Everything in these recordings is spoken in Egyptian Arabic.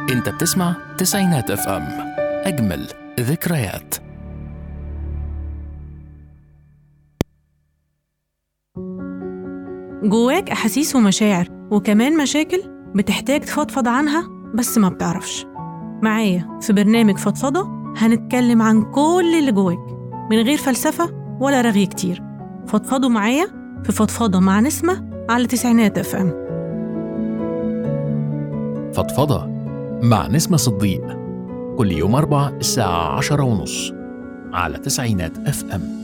انت بتسمع تسعينات اف ام اجمل ذكريات جواك أحاسيس ومشاعر وكمان مشاكل بتحتاج تفضفض عنها بس ما بتعرفش معايا في برنامج فضفضة هنتكلم عن كل اللي جواك من غير فلسفة ولا رغي كتير فضفضوا معايا في فضفضة مع نسمة على تسعينات اف ام فضفضة مع نسمة صديق كل يوم أربع الساعة عشرة ونص على تسعينات اف ام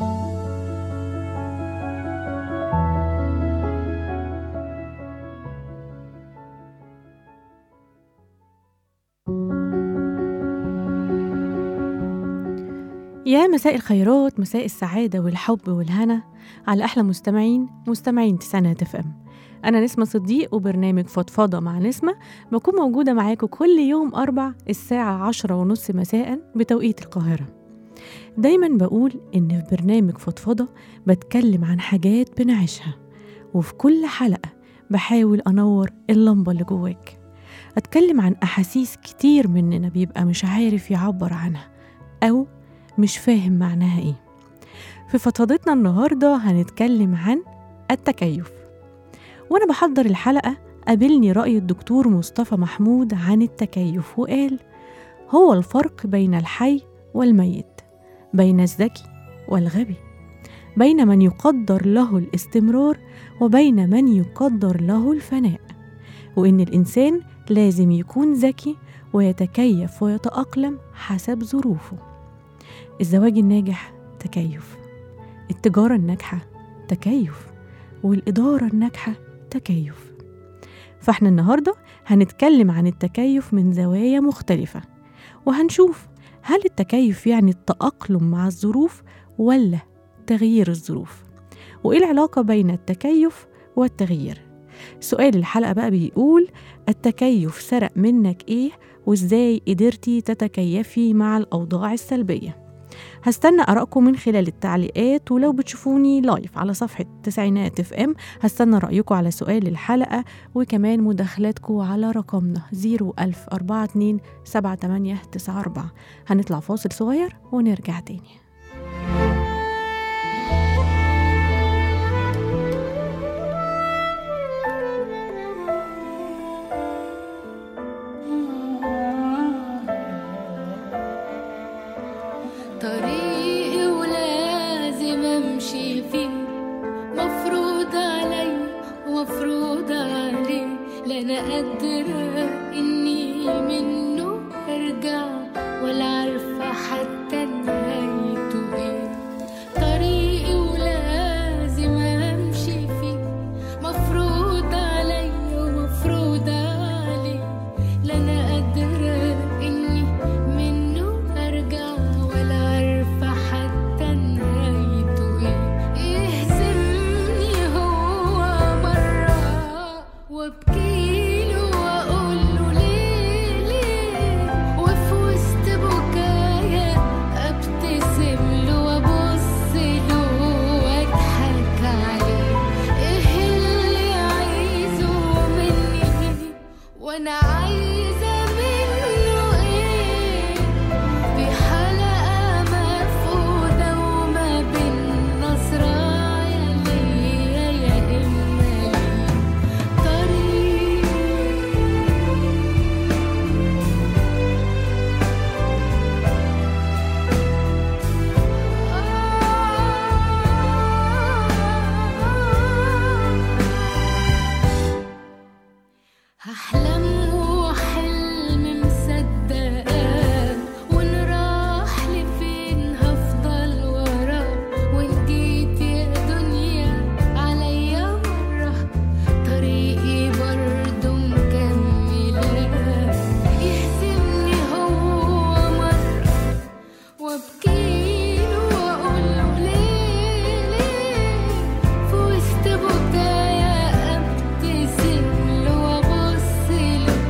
يا مساء الخيرات مساء السعادة والحب والهنا على أحلى مستمعين مستمعين تسعينات اف ام أنا نسمة صديق وبرنامج فضفضة مع نسمة بكون موجودة معاكم كل يوم أربع الساعة عشرة ونص مساء بتوقيت القاهرة دايما بقول إن في برنامج فضفضة بتكلم عن حاجات بنعيشها وفي كل حلقة بحاول أنور اللمبة اللي جواك أتكلم عن أحاسيس كتير مننا بيبقى مش عارف يعبر عنها أو مش فاهم معناها ايه في فضفضتنا النهارده هنتكلم عن التكيف وانا بحضر الحلقه قابلني راي الدكتور مصطفى محمود عن التكيف وقال هو الفرق بين الحي والميت بين الذكي والغبي بين من يقدر له الاستمرار وبين من يقدر له الفناء وان الانسان لازم يكون ذكي ويتكيف ويتاقلم حسب ظروفه الزواج الناجح تكيف التجارة الناجحة تكيف والإدارة الناجحة تكيف فاحنا النهاردة هنتكلم عن التكيف من زوايا مختلفة وهنشوف هل التكيف يعني التأقلم مع الظروف ولا تغيير الظروف وإيه العلاقة بين التكيف والتغيير سؤال الحلقة بقى بيقول التكيف سرق منك إيه وإزاي قدرتي تتكيفي مع الأوضاع السلبية هستنى آرائكم من خلال التعليقات ولو بتشوفوني لايف على صفحة تسعينات اف ام هستنى رأيكم على سؤال الحلقة وكمان مداخلاتكم على رقمنا 01042 7894 هنطلع فاصل صغير ونرجع تاني طريقي ولازم امشي فيه مفروض علي ومفروض عليه لا انا قادرة اني منه ارجع ولا عارفة حتى نهايته ايه طريقي ولازم امشي فيه مفروض علي ومفروض عليه لا انا قادرة اني منه ارجع ولا عارفة حتى نهايته ايه يهزمني هو مرة وابكيله واقوله ليه ليه وفي وسط بكايا ابتسم له وابص له واضحك عليه ايه اللي عايزه مني وانا عايزة منه ايه في حلقة مفقودة وما بين نصرايا ليا يا إما ليه طريق هحلم وحلم مصدقاه وان راح لفين هفضل وراه وان جيت يا دنيا عليا مرة طريقي برضه مكملاه يهزمني هو مرة وابكيله واقوله ليه ليه في وسط بكايا ابتسم له وابص له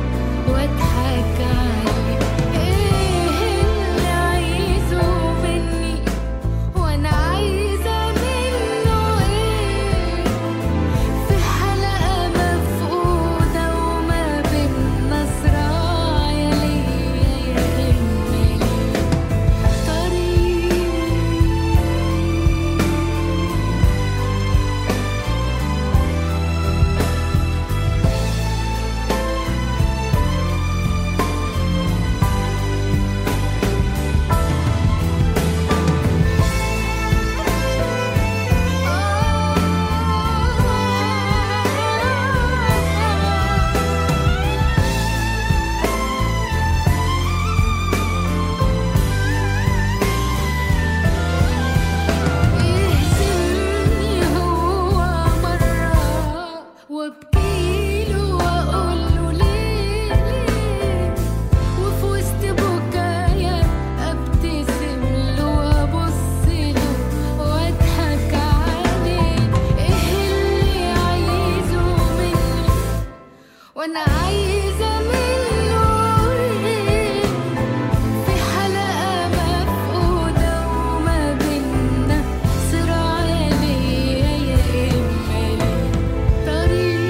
اجيله واقوله ليه ليه وفي وسط بكايا ابتسم له وابص له واضحك عليه ايه اللي عايزه مني وانا عايزه منه ايه في حلقه مفقوده وما بينا صراع ليا يا اما ليه طريق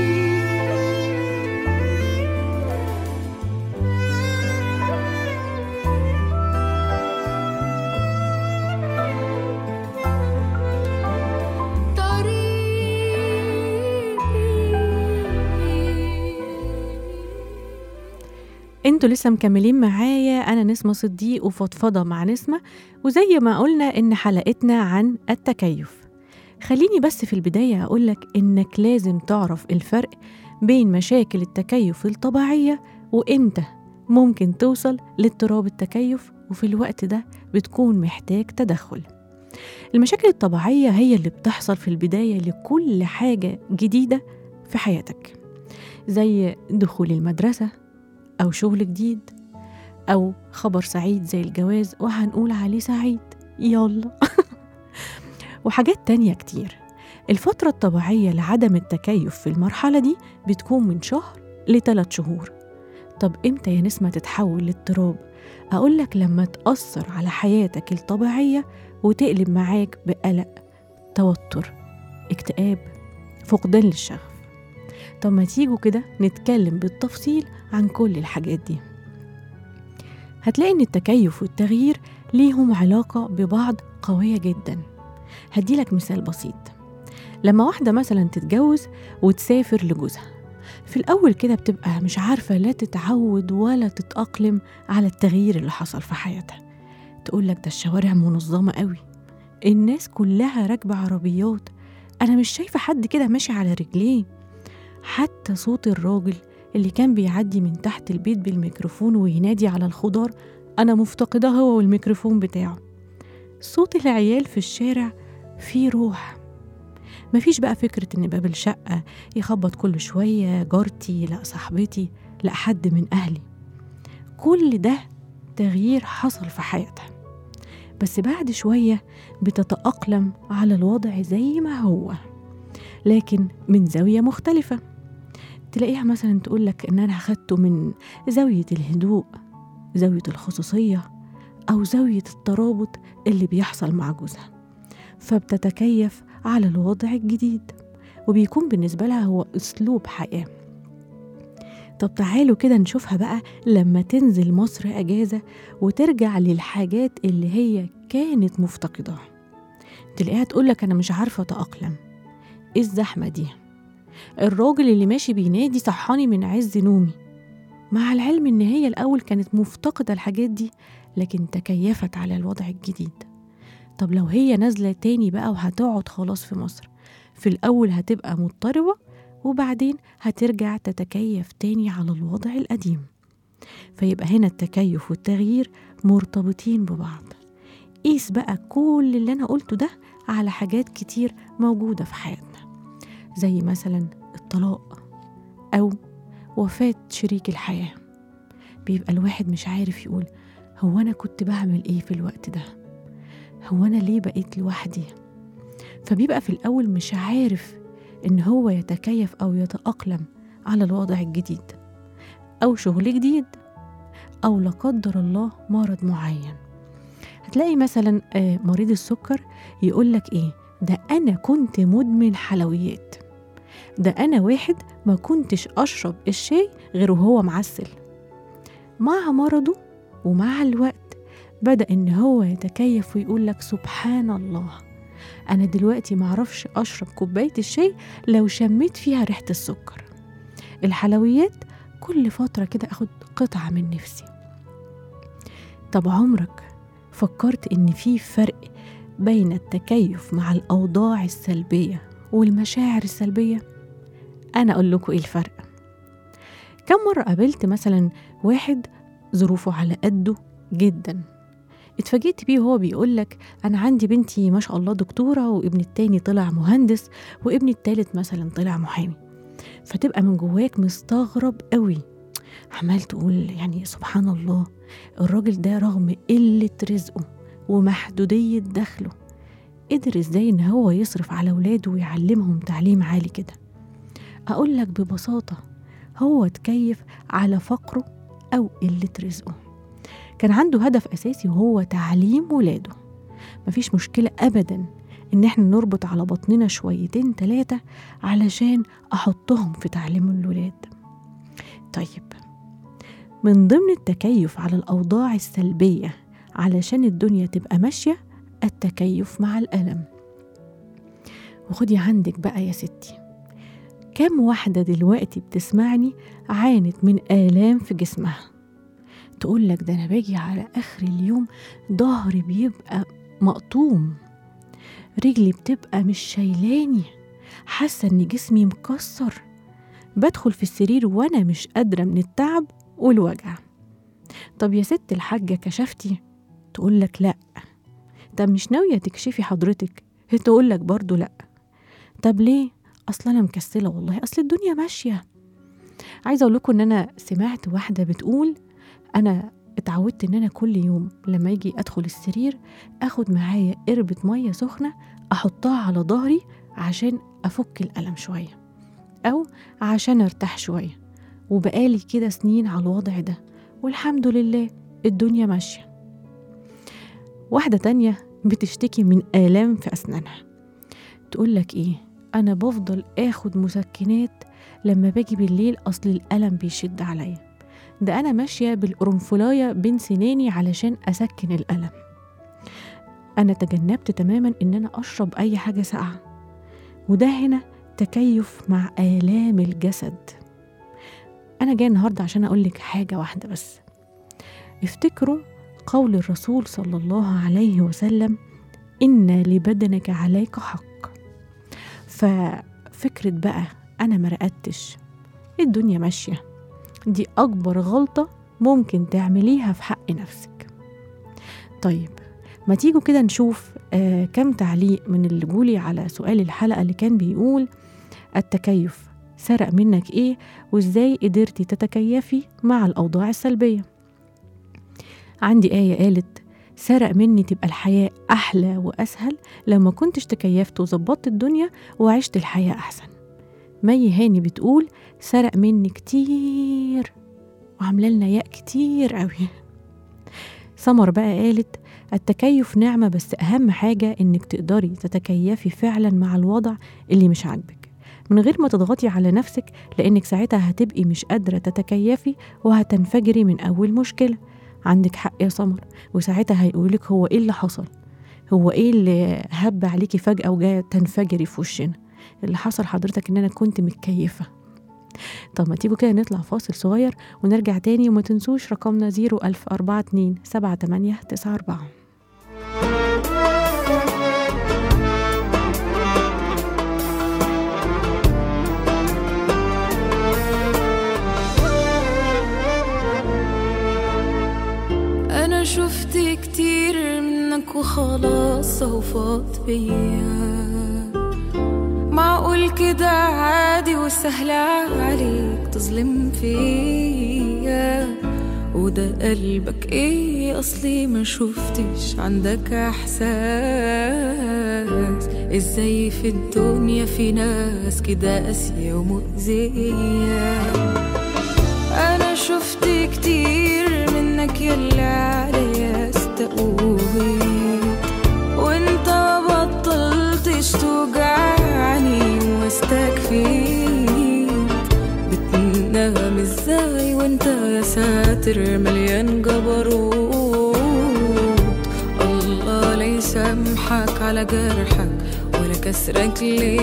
انتوا لسه مكملين معايا انا نسمة صديق وفضفضة مع نسمة وزي ما قلنا ان حلقتنا عن التكيف خليني بس في البداية أقولك إنك لازم تعرف الفرق بين مشاكل التكيف الطبيعية وإمتى ممكن توصل لاضطراب التكيف وفي الوقت ده بتكون محتاج تدخل المشاكل الطبيعية هي اللي بتحصل في البداية لكل حاجة جديدة في حياتك زي دخول المدرسة أو شغل جديد أو خبر سعيد زي الجواز وهنقول عليه سعيد يلا وحاجات تانية كتير الفترة الطبيعية لعدم التكيف في المرحلة دي بتكون من شهر لثلاث شهور طب امتى يا نسمة تتحول لاضطراب؟ أقولك لما تأثر على حياتك الطبيعية وتقلب معاك بقلق توتر اكتئاب فقدان للشغف طب ما تيجوا كده نتكلم بالتفصيل عن كل الحاجات دي هتلاقي ان التكيف والتغيير ليهم علاقة ببعض قوية جدا هديلك مثال بسيط لما واحدة مثلا تتجوز وتسافر لجوزها في الأول كده بتبقى مش عارفة لا تتعود ولا تتأقلم على التغيير اللي حصل في حياتها تقولك ده الشوارع منظمة قوي الناس كلها راكبة عربيات أنا مش شايفة حد كده ماشي على رجليه حتى صوت الراجل اللي كان بيعدي من تحت البيت بالميكروفون وينادي على الخضار أنا مفتقدة هو والميكروفون بتاعه صوت العيال في الشارع فيه روح مفيش بقى فكرة إن باب الشقة يخبط كل شوية جارتي لا صاحبتي لا حد من أهلي كل ده تغيير حصل في حياتها بس بعد شوية بتتأقلم على الوضع زي ما هو لكن من زاوية مختلفة تلاقيها مثلا تقولك إن أنا أخدته من زاوية الهدوء زاوية الخصوصية أو زاوية الترابط اللي بيحصل مع جوزها فبتتكيف على الوضع الجديد وبيكون بالنسبة لها هو أسلوب حياة طب تعالوا كده نشوفها بقى لما تنزل مصر أجازة وترجع للحاجات اللي هي كانت مفتقداها تلاقيها تقولك أنا مش عارفة أتأقلم إيه الزحمة دي الراجل اللي ماشي بينادي صحاني من عز نومي مع العلم إن هي الأول كانت مفتقدة الحاجات دي لكن تكيفت على الوضع الجديد طب لو هي نازلة تاني بقى وهتقعد خلاص في مصر في الأول هتبقى مضطربة وبعدين هترجع تتكيف تاني على الوضع القديم فيبقى هنا التكيف والتغيير مرتبطين ببعض قيس بقى كل اللي أنا قلته ده على حاجات كتير موجودة في حياتنا زي مثلا الطلاق أو وفاة شريك الحياة بيبقى الواحد مش عارف يقول هو أنا كنت بعمل إيه في الوقت ده هو أنا ليه بقيت لوحدي فبيبقى في الأول مش عارف إن هو يتكيف أو يتأقلم على الوضع الجديد أو شغل جديد أو لا قدر الله مرض معين هتلاقي مثلا آه، مريض السكر يقولك إيه ده أنا كنت مدمن حلويات ده أنا واحد ما كنتش أشرب الشاي غير وهو معسل مع مرضه ومع الوقت بدأ إن هو يتكيف ويقول لك سبحان الله أنا دلوقتي معرفش أشرب كوباية الشاي لو شميت فيها ريحة السكر الحلويات كل فترة كده أخد قطعة من نفسي طب عمرك فكرت إن في فرق بين التكيف مع الأوضاع السلبية والمشاعر السلبية؟ أنا أقول لكم إيه الفرق كم مرة قابلت مثلا واحد ظروفه على قده جدا اتفاجئت بيه وهو بيقول لك انا عندي بنتي ما شاء الله دكتوره وابن التاني طلع مهندس وابن التالت مثلا طلع محامي فتبقى من جواك مستغرب قوي عمال تقول يعني سبحان الله الراجل ده رغم قلة رزقه ومحدودية دخله قدر ازاي ان هو يصرف على ولاده ويعلمهم تعليم عالي كده اقول لك ببساطة هو تكيف على فقره او قلة رزقه كان عنده هدف اساسي وهو تعليم ولاده مفيش مشكلة ابدا ان احنا نربط على بطننا شويتين تلاتة علشان احطهم في تعليم الولاد طيب من ضمن التكيف على الأوضاع السلبية علشان الدنيا تبقى ماشية التكيف مع الألم وخدي عندك بقى يا ستي كم واحدة دلوقتي بتسمعني عانت من آلام في جسمها تقول لك ده أنا باجي على آخر اليوم ظهري بيبقى مقطوم رجلي بتبقى مش شايلاني حاسة إن جسمي مكسر بدخل في السرير وأنا مش قادرة من التعب والوجع طب يا ست الحاجة كشفتي تقول لك لا طب مش ناوية تكشفي حضرتك تقول لك برضو لا طب ليه اصل انا مكسلة والله اصل الدنيا ماشية عايزة اقول لكم ان انا سمعت واحدة بتقول انا اتعودت ان انا كل يوم لما يجي ادخل السرير اخد معايا قربة مية سخنة احطها على ظهري عشان افك الالم شوية او عشان ارتاح شوية وبقالي كده سنين على الوضع ده والحمد لله الدنيا ماشية واحدة تانية بتشتكي من آلام في أسنانها تقول لك إيه أنا بفضل آخد مسكنات لما باجي بالليل أصل الألم بيشد عليا ده أنا ماشية بالقرنفلاية بين سناني علشان أسكن الألم أنا تجنبت تماما إن أنا أشرب أي حاجة ساقعة وده هنا تكيف مع آلام الجسد أنا جاي النهاردة عشان أقول لك حاجة واحدة بس افتكروا قول الرسول صلى الله عليه وسلم إن لبدنك عليك حق ففكرة بقى أنا ما رقدتش الدنيا ماشية دي أكبر غلطة ممكن تعمليها في حق نفسك طيب ما تيجوا كده نشوف آه كم تعليق من اللي جولي على سؤال الحلقة اللي كان بيقول التكيف سرق منك ايه وازاي قدرتي تتكيفي مع الأوضاع السلبية عندي آية قالت سرق مني تبقى الحياة أحلى وأسهل لما كنتش تكيفت وظبطت الدنيا وعشت الحياة أحسن مي هاني بتقول سرق مني كتير وعامله لنا ياء كتير قوي سمر بقى قالت التكيف نعمة بس أهم حاجة إنك تقدري تتكيفي فعلا مع الوضع اللي مش عاجبك من غير ما تضغطي على نفسك لأنك ساعتها هتبقي مش قادرة تتكيفي وهتنفجري من أول مشكلة عندك حق يا سمر وساعتها هيقولك هو ايه اللي حصل هو ايه اللي هب عليكي فجأة وجاية تنفجري في وشنا اللي حصل حضرتك ان انا كنت متكيفة طب ما تيجوا كده نطلع فاصل صغير ونرجع تاني وما تنسوش رقمنا 01042 7894 انا شفت كتير منك وخلاص اهو فاض بيا معقول كده عادي وسهل عليك تظلم فيا وده قلبك ايه اصلي ما شفتش عندك احساس ازاي في الدنيا في ناس كده قاسية ومؤذية انا شفت كتير منك يلي عليا استقويت وانت ما بطلتش توجعني واستكفيت بتنام ازاي وانت يا ساتر مليان جبروت الله لا يسامحك على جرحك ولا كسرك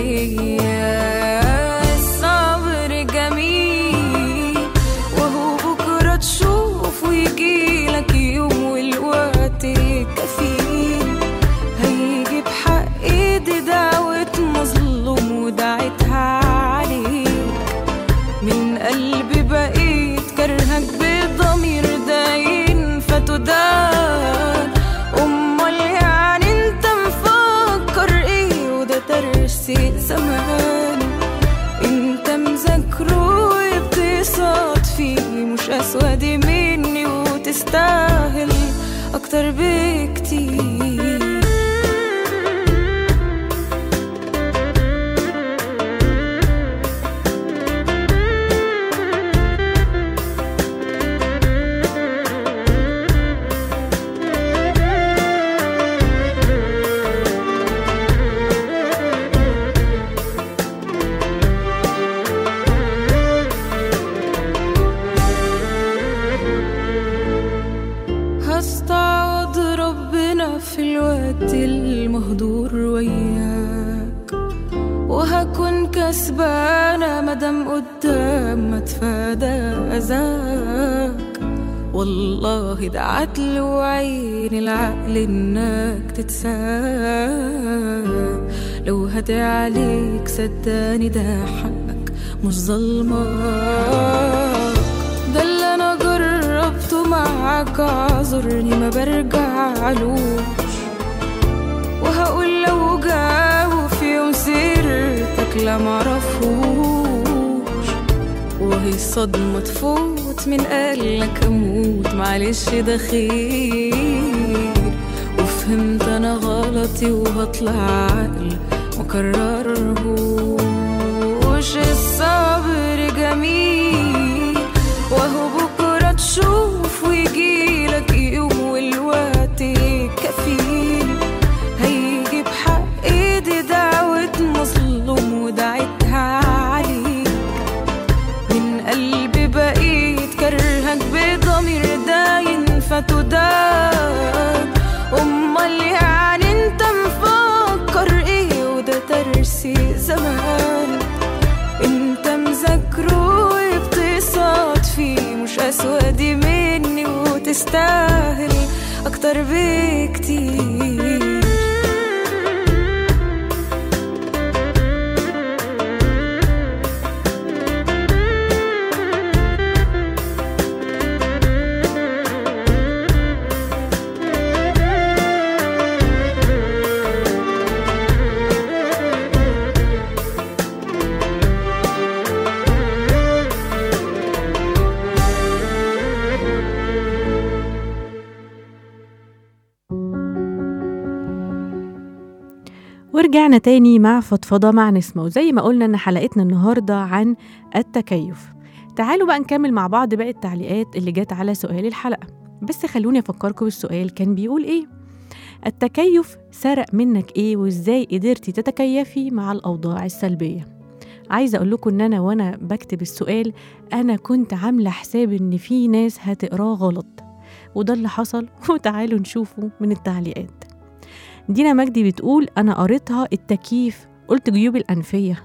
ليا الصبر جميل وهو بكرة تشوف ويجيلك يوم والوقت كفيل هيجي بحق ايدي دعوة مظلوم ودعيتها عليك من قلبي بقيت كرهك بضمير داين فتدان امال يعني انت مفكر ايه وده ترسي زمان انت مذاكر أسود مني وتستاهل أكتر بكتير هستعوض ربنا في الوقت المهدور وياك وهكون كسبانة مدام قدام ما تفادى أذاك والله دعت له عين العقل انك تتساب لو هدي عليك صدقني ده حقك مش ظلمك ده اللي انا جربته معاك اعذرني ما برجعلوش وهقول لو جاوا في يوم سيرتك لا معرفوش وهي صدمة تفوت من قالك اموت معلش ده خير وفهمت انا غلطي وهطلع عقل مكررهوش الصبر جميل وهو بكرة تشوف ويجيلك يوم والوقت كفيل هيجي بحق ايدي دعوة مظلوم ودعيتها عليك من قلبي بقيت كرهك بضمير داين فتدان امال يعني انت مفكر ايه وده ترسي زمان انت مذاكره وبتصاد فيه مش اسود مني وتستاهل اكتر بكتير ورجعنا تاني مع فضفضة مع نسمة وزي ما قلنا إن حلقتنا النهاردة عن التكيف تعالوا بقى نكمل مع بعض باقي التعليقات اللي جت على سؤال الحلقة بس خلوني أفكركم بالسؤال كان بيقول إيه التكيف سرق منك إيه وإزاي قدرتي تتكيفي مع الأوضاع السلبية عايزة أقول لكم إن أنا وأنا بكتب السؤال أنا كنت عاملة حساب إن في ناس هتقراه غلط وده اللي حصل وتعالوا نشوفه من التعليقات دينا مجدي بتقول أنا قريتها التكييف قلت جيوب الأنفية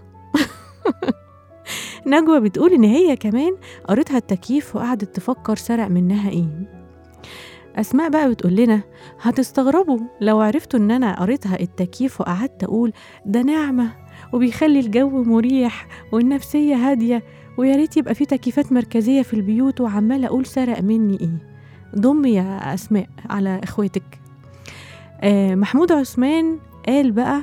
نجوى بتقول إن هي كمان قريتها التكييف وقعدت تفكر سرق منها إيه أسماء بقى بتقول لنا هتستغربوا لو عرفتوا إن أنا قريتها التكييف وقعدت أقول ده نعمة وبيخلي الجو مريح والنفسية هادية ويا ريت يبقى في تكييفات مركزية في البيوت وعمالة أقول سرق مني إيه ضمي يا أسماء على إخواتك آه محمود عثمان قال بقى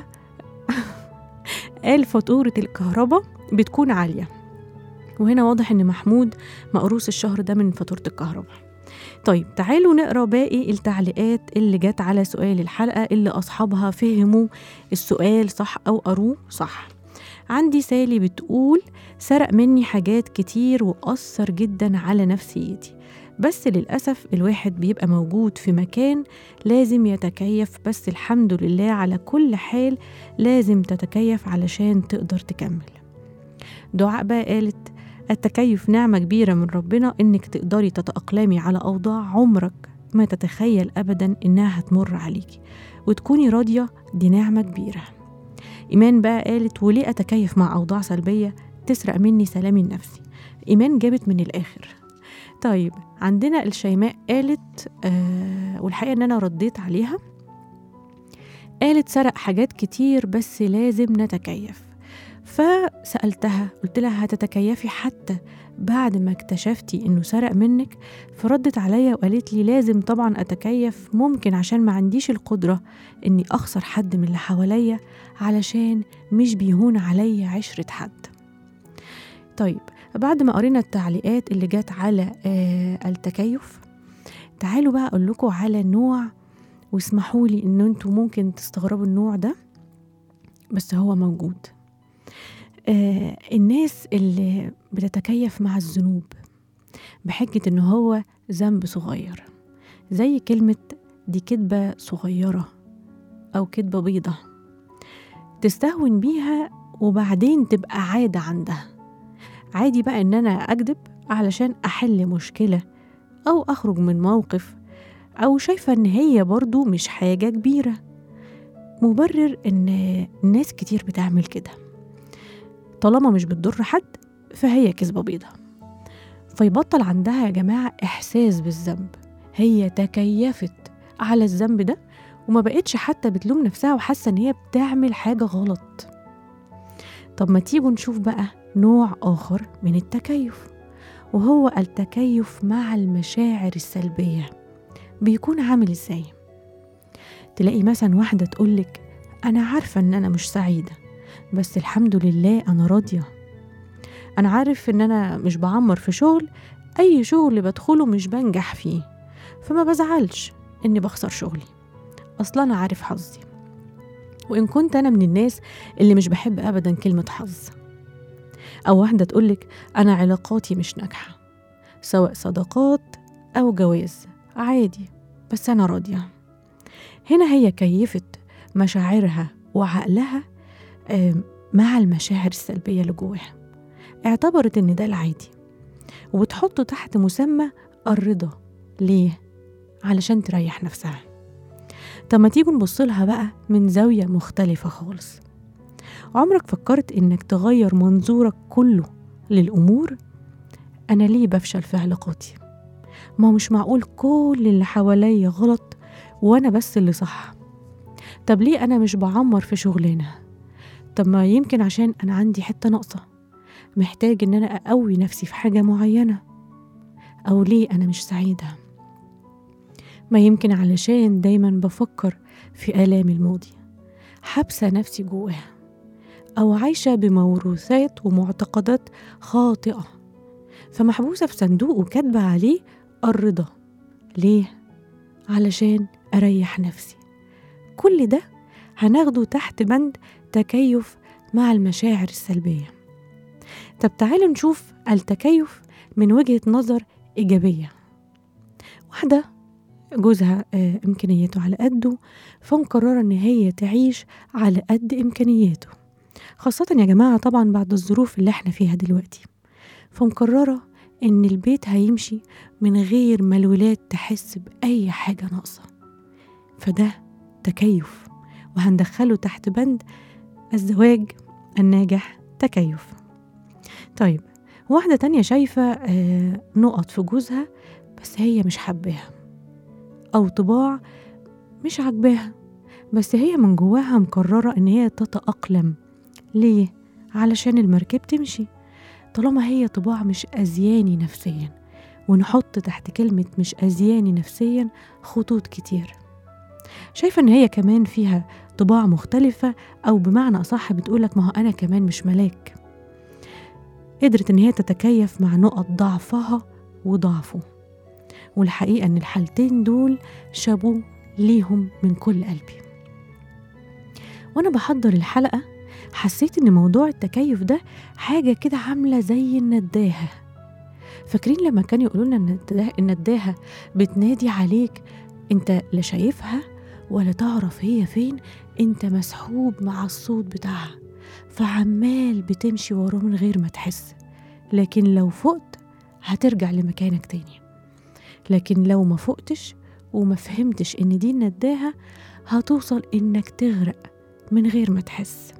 قال فاتورة الكهرباء بتكون عالية وهنا واضح ان محمود مقروس الشهر ده من فاتورة الكهرباء طيب تعالوا نقرا باقي التعليقات اللي جت على سؤال الحلقة اللي أصحابها فهموا السؤال صح أو قروه صح عندي سالي بتقول سرق مني حاجات كتير وأثر جدا على نفسيتي بس للأسف الواحد بيبقى موجود في مكان لازم يتكيف بس الحمد لله على كل حال لازم تتكيف علشان تقدر تكمل دعاء بقى قالت التكيف نعمة كبيرة من ربنا إنك تقدري تتأقلمي على أوضاع عمرك ما تتخيل أبدا إنها هتمر عليكي وتكوني راضية دي نعمة كبيرة إيمان بقى قالت وليه أتكيف مع أوضاع سلبية تسرق مني سلامي النفسي إيمان جابت من الآخر طيب عندنا الشيماء قالت آه والحقيقة إن أنا رديت عليها قالت سرق حاجات كتير بس لازم نتكيف فسألتها قلت لها هتتكيفي حتى بعد ما اكتشفتي انه سرق منك فردت عليا وقالت لي لازم طبعا اتكيف ممكن عشان ما عنديش القدرة اني اخسر حد من اللي حواليا علشان مش بيهون عليا عشرة حد طيب بعد ما قرينا التعليقات اللي جت على آه التكيف تعالوا بقى اقول لكم على نوع واسمحوا لي ان انتوا ممكن تستغربوا النوع ده بس هو موجود آه الناس اللي بتتكيف مع الذنوب بحجة ان هو ذنب صغير زي كلمة دي كدبة صغيرة أو كدبة بيضة تستهون بيها وبعدين تبقى عادة عندها عادي بقى إن أنا أكذب علشان أحل مشكلة أو أخرج من موقف أو شايفة إن هي برضو مش حاجة كبيرة مبرر إن ناس كتير بتعمل كده طالما مش بتضر حد فهي كذبة بيضة فيبطل عندها يا جماعة إحساس بالذنب هي تكيفت على الذنب ده وما بقتش حتى بتلوم نفسها وحاسة إن هي بتعمل حاجة غلط طب ما تيجوا نشوف بقى نوع آخر من التكيف وهو التكيف مع المشاعر السلبية بيكون عامل ازاي تلاقي مثلا واحدة تقولك أنا عارفة إن أنا مش سعيدة بس الحمد لله أنا راضية أنا عارف إن أنا مش بعمر في شغل أي شغل بدخله مش بنجح فيه فما بزعلش إني بخسر شغلي أصلا أنا عارف حظي وإن كنت أنا من الناس اللي مش بحب أبدا كلمة حظ أو واحدة تقولك أنا علاقاتي مش ناجحة سواء صداقات أو جواز عادي بس أنا راضية هنا هي كيفت مشاعرها وعقلها مع المشاعر السلبية اللي جواها اعتبرت إن ده العادي وبتحطه تحت مسمى الرضا ليه؟ علشان تريح نفسها طب ما تيجوا نبص لها بقى من زاوية مختلفة خالص عمرك فكرت إنك تغير منظورك كله للأمور؟ أنا ليه بفشل في علاقاتي؟ ما مش معقول كل اللي حواليا غلط وأنا بس اللي صح طب ليه أنا مش بعمر في شغلانة؟ طب ما يمكن عشان أنا عندي حتة ناقصة محتاج إن أنا أقوي نفسي في حاجة معينة أو ليه أنا مش سعيدة ما يمكن علشان دايما بفكر في آلام الماضي حابسة نفسي جواها أو عايشة بموروثات ومعتقدات خاطئة فمحبوسة في صندوق وكاتبة عليه الرضا ليه؟ علشان أريح نفسي كل ده هناخده تحت بند تكيف مع المشاعر السلبية طب تعالوا نشوف التكيف من وجهة نظر إيجابية واحدة جوزها آه، إمكانياته على قده فمقررة إن هي تعيش على قد إمكانياته خاصة يا جماعة طبعا بعد الظروف اللي احنا فيها دلوقتي فمقررة إن البيت هيمشي من غير ما الولاد تحس بأي حاجة ناقصة فده تكيف وهندخله تحت بند الزواج الناجح تكيف طيب واحدة تانية شايفة آه، نقط في جوزها بس هي مش حباها أو طباع مش عاجباها بس هي من جواها مقررة إن هي تتأقلم ليه؟ علشان المركب تمشي طالما هي طباع مش أذياني نفسيا ونحط تحت كلمة مش أذياني نفسيا خطوط كتير شايفة إن هي كمان فيها طباع مختلفة أو بمعنى أصح بتقولك ما هو أنا كمان مش ملاك قدرت إن هي تتكيف مع نقط ضعفها وضعفه والحقيقة إن الحالتين دول شابوا ليهم من كل قلبي وأنا بحضر الحلقة حسيت إن موضوع التكيف ده حاجة كده عاملة زي النداهة فاكرين لما كانوا يقولوا لنا النداهة, النداهة بتنادي عليك انت لا شايفها ولا تعرف هي فين انت مسحوب مع الصوت بتاعها فعمال بتمشي وراه من غير ما تحس لكن لو فقت هترجع لمكانك تاني لكن لو ما فقتش وما فهمتش ان دي النداهة هتوصل انك تغرق من غير ما تحس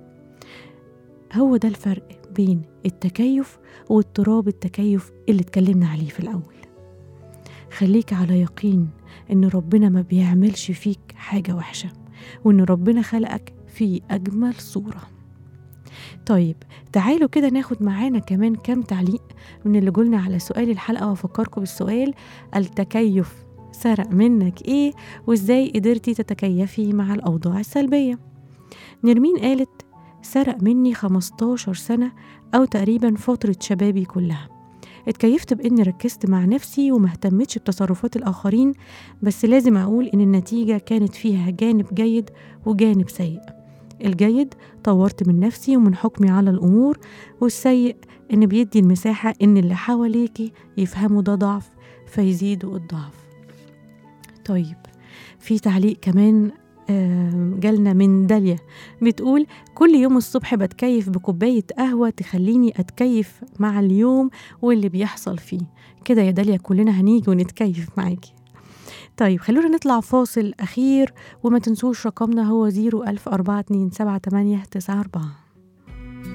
هو ده الفرق بين التكيف واضطراب التكيف اللي اتكلمنا عليه في الأول خليك على يقين إن ربنا ما بيعملش فيك حاجة وحشة وإن ربنا خلقك في أجمل صورة طيب تعالوا كده ناخد معانا كمان كام تعليق من اللي قلنا على سؤال الحلقة وأفكركم بالسؤال التكيف سرق منك إيه وإزاي قدرتي تتكيفي مع الأوضاع السلبية نرمين قالت سرق مني 15 سنة أو تقريبا فترة شبابي كلها اتكيفت بإني ركزت مع نفسي وما اهتمتش بتصرفات الآخرين بس لازم أقول إن النتيجة كانت فيها جانب جيد وجانب سيء الجيد طورت من نفسي ومن حكمي على الأمور والسيء إن بيدي المساحة إن اللي حواليكي يفهموا ده ضعف فيزيدوا الضعف طيب في تعليق كمان آه، جالنا من داليا بتقول كل يوم الصبح بتكيف بكوباية قهوة تخليني أتكيف مع اليوم واللي بيحصل فيه كده يا داليا كلنا هنيجي ونتكيف معاكي طيب خلونا نطلع فاصل أخير وما تنسوش رقمنا هو 014278994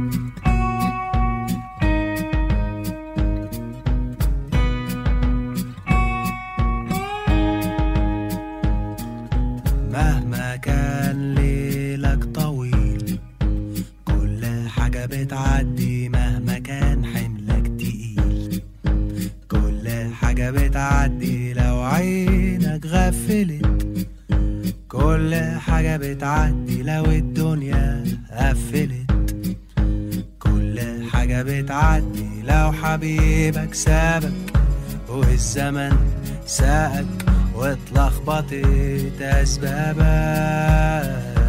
مهما كان ليلك طويل كل حاجة بتعدي مهما كان حملك تقيل كل حاجة بتعدي لو عينك غفلت كل حاجة بتعدي لو الدنيا قفلت كل حاجة بتعدي لو حبيبك سابك والزمن ساقك واتلخبطت أسبابك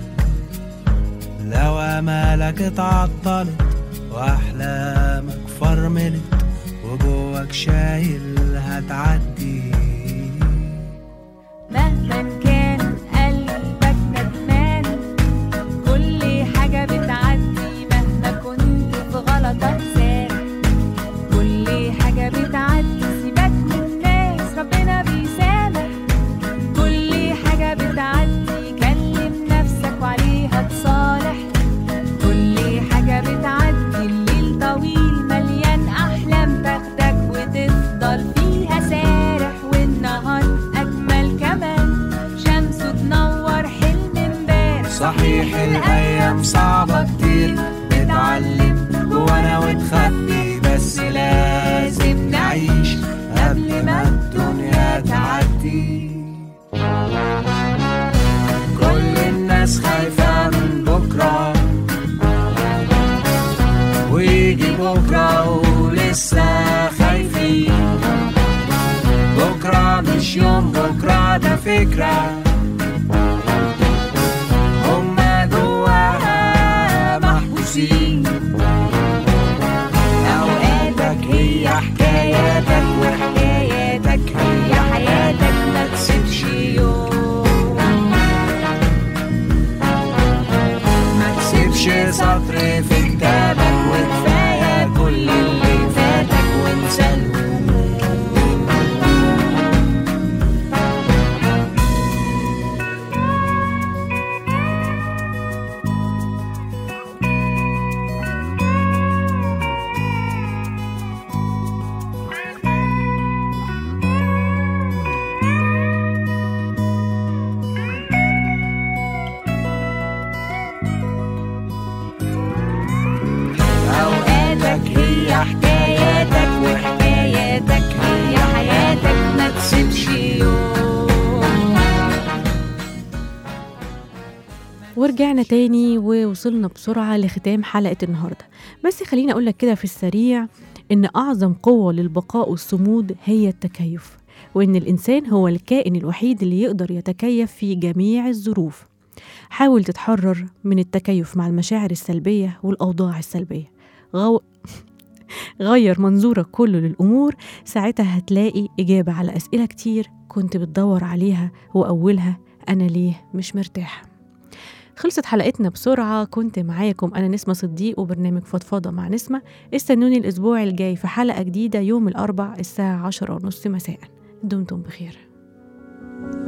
لو أمالك اتعطلت وأحلامك فرملت وجواك شايل هتعدي مهما كان قلبك ندمان كل حاجة بتعدي مهما كنت في غلطك سامح كل حاجة بتعدي سيبك من الناس ربنا بيسامح كل حاجة بتعدي كلم نفسك وعليها تصالح كل حاجة بتعدي الليل طويل مليان أحلام تاخدك وتفضل فيها سارح والنهار أجمل كمان شمسه تنور حلم امبارح صحيح الأيام صعبة كتير بتعلم جوانا وتخبي بس لازم نعيش قبل ما الدنيا تعدي كل الناس خايفة من بكرة ويجي بكرة ولسه خايفين بكرة مش يوم بكرة ده فكرة هما جواها محبوسين أوقاتك هي حكاياتك وحكاياتك هي حياتك ما تسيبش يوم ما تسيبش سطر في كتابك وكفاية كل اللي فاتك وانسى الهموم أوقاتك هي حكاياتك وحكاياتك هي حياتك ما تسيبش يوم ورجعنا تاني ووصلنا بسرعة لختام حلقة النهاردة بس خليني أقولك كده في السريع إن أعظم قوة للبقاء والصمود هي التكيف وإن الإنسان هو الكائن الوحيد اللي يقدر يتكيف في جميع الظروف حاول تتحرر من التكيف مع المشاعر السلبية والأوضاع السلبية غو... غير منظورك كله للأمور ساعتها هتلاقي إجابة على أسئلة كتير كنت بتدور عليها وأولها أنا ليه مش مرتاح خلصت حلقتنا بسرعة كنت معاكم أنا نسمة صديق وبرنامج فضفاضة مع نسمة استنوني الأسبوع الجاي في حلقة جديدة يوم الأربع الساعة عشرة ونص مساء دمتم بخير